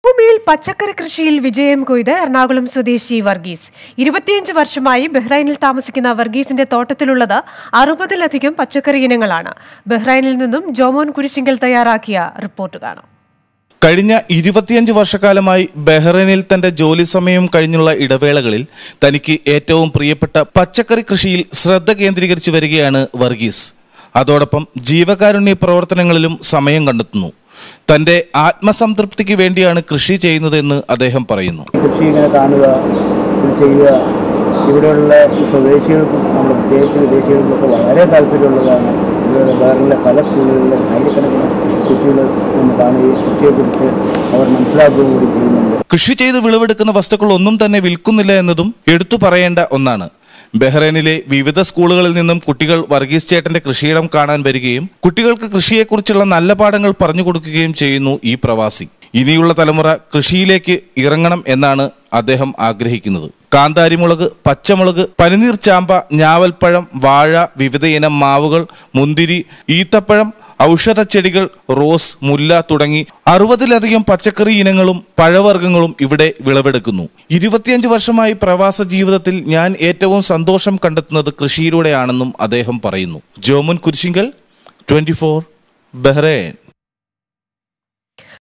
മരുഭൂമിയിൽ പച്ചക്കറി കൃഷിയിൽ വിജയം കൊയ്ത് എറണാകുളം സ്വദേശി വർഗീസ് ഇരുപത്തിയഞ്ച് വർഷമായി ബഹ്റൈനിൽ താമസിക്കുന്ന വർഗീസിന്റെ തോട്ടത്തിലുള്ളത് അറുപതിലധികം പച്ചക്കറി ഇനങ്ങളാണ് ബഹ്റൈനിൽ നിന്നും ജോമോൻ കുരിശിങ്കൽ തയ്യാറാക്കിയ റിപ്പോർട്ട് കാണാം കഴിഞ്ഞ ഇരുപത്തിയഞ്ച് വർഷക്കാലമായി ബഹ്റൈനിൽ തന്റെ ജോലി സമയം കഴിഞ്ഞുള്ള ഇടവേളകളിൽ തനിക്ക് ഏറ്റവും പ്രിയപ്പെട്ട പച്ചക്കറി കൃഷിയിൽ ശ്രദ്ധ കേന്ദ്രീകരിച്ചു വരികയാണ് വർഗീസ് അതോടൊപ്പം ജീവകാരുണ്യ പ്രവർത്തനങ്ങളിലും സമയം കണ്ടെത്തുന്നു തന്റെ ആത്മസംതൃപ്തിക്ക് വേണ്ടിയാണ് കൃഷി ചെയ്യുന്നതെന്ന് അദ്ദേഹം പറയുന്നു കൃഷി ഇങ്ങനെ കാണുക ഇത് ചെയ്യുക ഇവിടെയുള്ള ഈ സ്വദേശികൾക്കും നമ്മൾ പ്രത്യേകിച്ച് വിദേശികൾക്കൊക്കെ വളരെ താല്പര്യമുള്ളതാണ് ഇവിടെ വേറെ പല സ്കൂളുകളിലും ആയിരക്കണക്കിന് കുട്ടികൾ ഒന്ന് കാണുകയും കൃഷിയെക്കുറിച്ച് അവർ മനസ്സിലാക്കുകയും കൂടി ചെയ്യുന്നുണ്ട് കൃഷി ചെയ്ത് വിളവെടുക്കുന്ന വസ്തുക്കൾ ഒന്നും തന്നെ വിൽക്കുന്നില്ല എന്നതും എടുത്തു പറയേണ്ട ഒന്നാണ് ബഹ്റൈനിലെ വിവിധ സ്കൂളുകളിൽ നിന്നും കുട്ടികൾ വർഗീസ് ചേട്ടന്റെ കൃഷിയിടം കാണാൻ വരികയും കുട്ടികൾക്ക് കൃഷിയെക്കുറിച്ചുള്ള നല്ല പാഠങ്ങൾ പറഞ്ഞു കൊടുക്കുകയും ചെയ്യുന്നു ഈ പ്രവാസി ഇനിയുള്ള തലമുറ കൃഷിയിലേക്ക് ഇറങ്ങണം എന്നാണ് അദ്ദേഹം ആഗ്രഹിക്കുന്നത് കാന്താരിമുളക് പച്ചമുളക് പനിനീർ ചാമ്പ ഞാവൽപ്പഴം വാഴ വിവിധയിനം മാവുകൾ മുന്തിരി ഈത്തപ്പഴം ഔഷധച്ചെടികൾ റോസ് മുല്ല തുടങ്ങി അറുപതിലധികം പച്ചക്കറി ഇനങ്ങളും പഴവർഗ്ഗങ്ങളും ഇവിടെ വിളവെടുക്കുന്നു ഇരുപത്തിയഞ്ച് വർഷമായി പ്രവാസ ജീവിതത്തിൽ ഞാൻ ഏറ്റവും സന്തോഷം കണ്ടെത്തുന്നത് കൃഷിയിലൂടെയാണെന്നും അദ്ദേഹം പറയുന്നു Jomun Kurishingal twenty four Bahrain